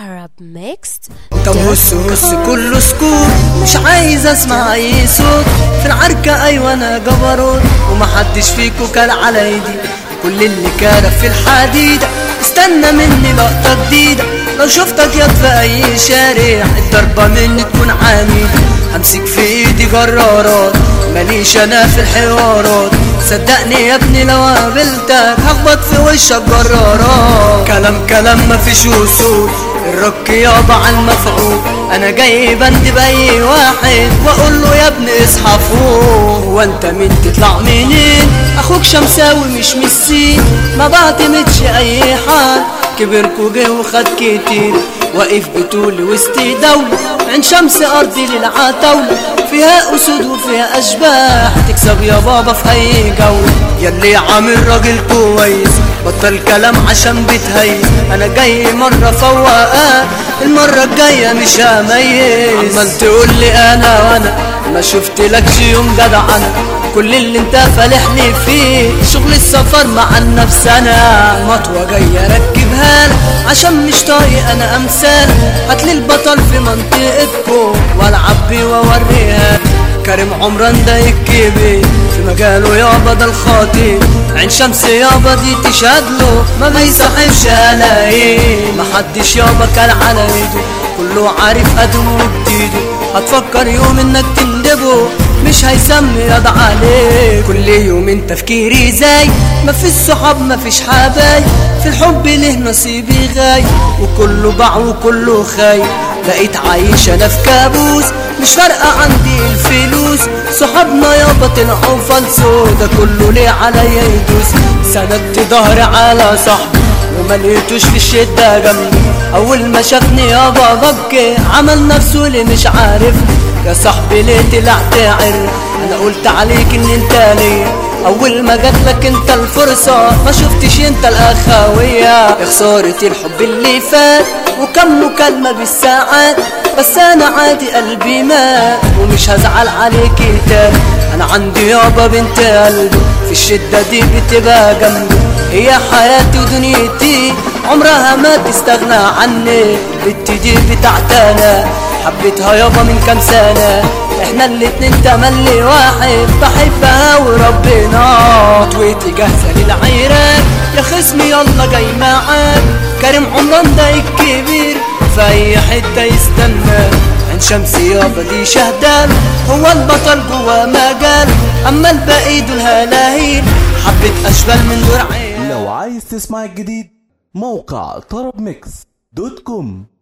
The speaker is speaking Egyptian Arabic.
Arab mixed طب هس هس كله سكوت مش عايز اسمع اي صوت في العركة ايوه انا جبروت ومحدش فيكو كان على ايدي كل اللي كان في الحديدة استنى مني لقطة جديدة لو شفتك ياض في اي شارع الضربة مني تكون عميدة همسك في ايدي جرارات ماليش انا في الحوارات صدقني يا ابني لو قابلتك هخبط في وشك جرارات كلام كلام مفيش وصول الرك يابا على المفعول انا جاي بند باي واحد واقول له يا ابني اصحى فوق هو انت مين تطلع منين اخوك شمساوي مش مسين ما بعتمدش اي حال كبركوا جه وخد كتير واقف بطول وسط دولة عين شمس أرضي للعتاولة فيها أسود وفيها أشباح تكسب يا بابا في أي جولة ياللي عامل راجل كويس بطل كلام عشان بتهيس أنا جاي مرة فوقات المرة الجاية مش هميز عمال تقول لي أنا وأنا ما شفت لكش يوم جدع أنا كل اللي انت فالحني فيه شغل السفر مع النفس انا مطوة جاية اركبها لك عشان مش طايق انا امثال هاتلي البطل في منطقتكم والعب بيه واوريها كريم عمران ده الكبير في مجاله يابا ده الخاطئ عين شمس يابا دي تشهد له ما بيصاحبش الاقيه محدش يابا كان على ايده كله عارف قدمه وجديده هتفكر يوم انك تندبه مش هيسمي ياض عليك كل يوم تفكيري زي ما فيش صحاب ما فيش حبايب في الحب له نصيبي غاي وكله باع وكله خاي بقيت عايش انا في كابوس مش فارقة عندي الفلوس صحابنا يابا طلعوا فلسو ده كله ليه عليا يدوس سندت ظهري على صاحبي وما لقيتوش في الشدة جنبي أول ما شافني يابا ببكي عمل نفسه اللي مش عارفني يا صاحبي ليه طلعت تعر أنا قلت عليك إن أنت ليا أول ما جاتلك أنت الفرصة ما شفتش أنت الأخوية يا خسارة الحب اللي فات وكم مكالمة بالساعات بس أنا عادي قلبي مات ومش هزعل عليك تاني أنا عندي يابا بنت قلبي في الشدة دي بتبقى جنبي هي حياتي ودنيتي عمرها ما تستغنى عني بنت دي بتاعتنا حبيتها يابا من كام سنة احنا الاتنين تملي واحد بحبها وربنا طويتي جاهزة للعيران يا خصمي يلا جاي معاك كريم عمران ده الكبير في اي حتة يستنى عين شمس يابا دي شهدان هو البطل جوا مجال اما الباقي دول هلاهيل حبة اشبال من دور عين لو عايز تسمع الجديد موقع طرب ميكس دوت كوم